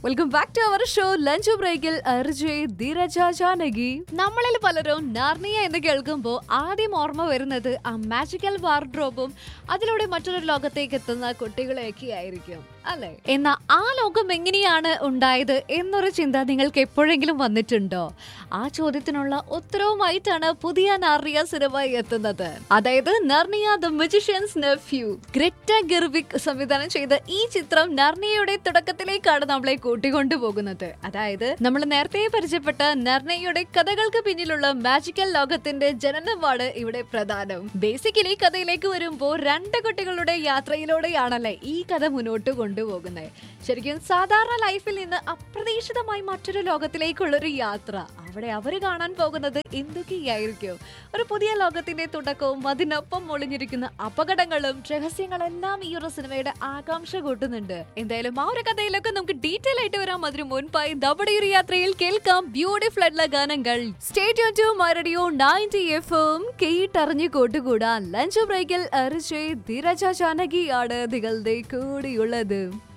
welcome back to our show lunch ബ്രേക്കിൽ അർജയ് ധീരജ ജാനകി നമ്മളിൽ പലരും നാർണിയ എന്ന് കേൾക്കുമ്പോൾ ആദ്യം ഓർമ്മ വരുന്നത് ആ മാജിക്കൽ വാർഡ്രോബും അതിലൂടെ മറ്റൊരു ലോകത്തേക്ക് എത്തുന്ന കുട്ടികളെയൊക്കെ ആയിരിക്കും അല്ലെ എന്നാൽ ആ ലോകം എങ്ങനെയാണ് ഉണ്ടായത് എന്നൊരു ചിന്ത നിങ്ങൾക്ക് എപ്പോഴെങ്കിലും വന്നിട്ടുണ്ടോ ആ ചോദ്യത്തിനുള്ള ഉത്തരവുമായിട്ടാണ് പുതിയ നാർണിയ സിനിമ എത്തുന്നത് അതായത് Narnia the magician's nephew Greta Gerwig സംവിധാനം ചെയ്ത ഈ ചിത്രം നർണിയയുടെ തുടക്കത്തിലേക്കാണ് നമ്മളെ കൂട്ടിക്കൊണ്ടു പോകുന്നത് അതായത് നമ്മൾ നേരത്തെ പരിചയപ്പെട്ട നർണയുടെ കഥകൾക്ക് പിന്നിലുള്ള മാജിക്കൽ ലോകത്തിന്റെ ജനനമാണ് ഇവിടെ പ്രധാനം ബേസിക്കലി കഥയിലേക്ക് വരുമ്പോൾ രണ്ട് കുട്ടികളുടെ യാത്രയിലൂടെയാണല്ലേ ഈ കഥ മുന്നോട്ട് കൊണ്ടുപോകുന്നത് ശരിക്കും സാധാരണ ലൈഫിൽ നിന്ന് അപ്രതീക്ഷിതമായി മറ്റൊരു ലോകത്തിലേക്കുള്ള ഒരു യാത്ര അവിടെ അവര് കാണാൻ പോകുന്നത് എന്തൊക്കെയായിരിക്കും ഒരു പുതിയ ലോകത്തിന്റെ തുടക്കവും അതിനൊപ്പം ഒളിഞ്ഞിരിക്കുന്ന അപകടങ്ങളും രഹസ്യങ്ങളെല്ലാം ഈ ഒരു സിനിമയുടെ ആകാംക്ഷ കൂട്ടുന്നുണ്ട് എന്തായാലും ആ ഒരു കഥയിലൊക്കെ നമുക്ക് ഡീറ്റെയിൽ ആയിട്ട് വരാം അതിനു മുൻപായി നമ്മുടെ ഒരു യാത്രയിൽ കേൾക്കാം ബ്യൂട്ടിഫുൾ ആയിട്ടുള്ള ഗാനങ്ങൾ state to My Radio ninety F M കേട്ടറിഞ്ഞു കൂട്ടുകൂടാൻ ലഞ്ച് ബ്രേക്കിൽ അരിച്ചേ ധീരജ ജാനകിയാണ് നിങ്ങളുടെ കൂടിയുള്ളത്